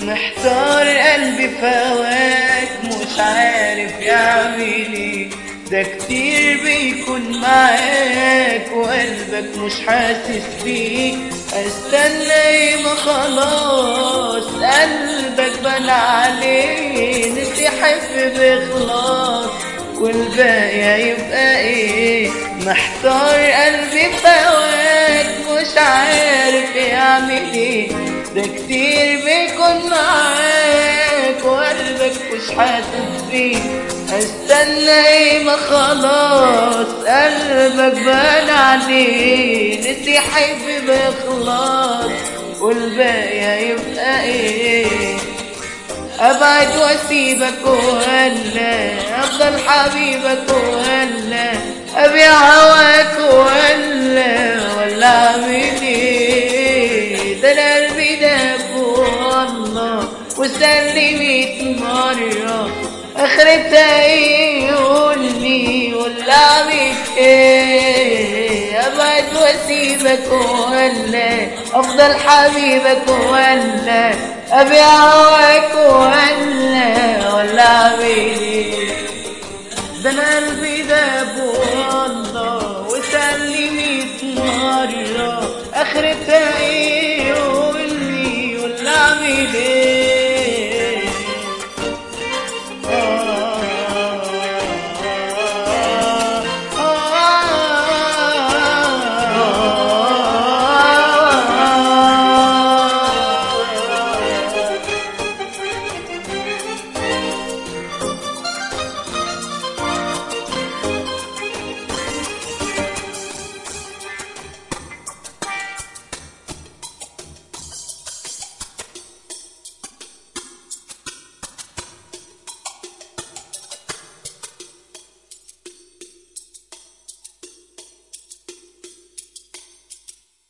محتار قلبي فواك مش عارف يعمل ايه ده كتير بيكون معاك وقلبك مش حاسس بيك استنى ايه ما خلاص قلبك بنى عليه نسي حب بإخلاص والباقي هيبقى ايه محتار قلبي فواك مش عارف يعمل ايه ده كتير بيكون معاك وقلبك مش حاسس بيه استنى ايه ما خلاص قلبك بان عليه نسي يحب بإخلاص والباقي هيبقى ايه ابعد واسيبك ولا افضل حبيبك ولا ابيع هواك ولا ولا اعمل ايه ده انا قلبي داب والله وسألني ميت مرة اخرتها ايه يقول لي ولا اعمل ايه ابعد واسيبك ولا افضل حبيبك ولا ابيع هواك ولا ولا اعمل ايه ده انا قلبي داب والله وسألني ميت مرة اخرتها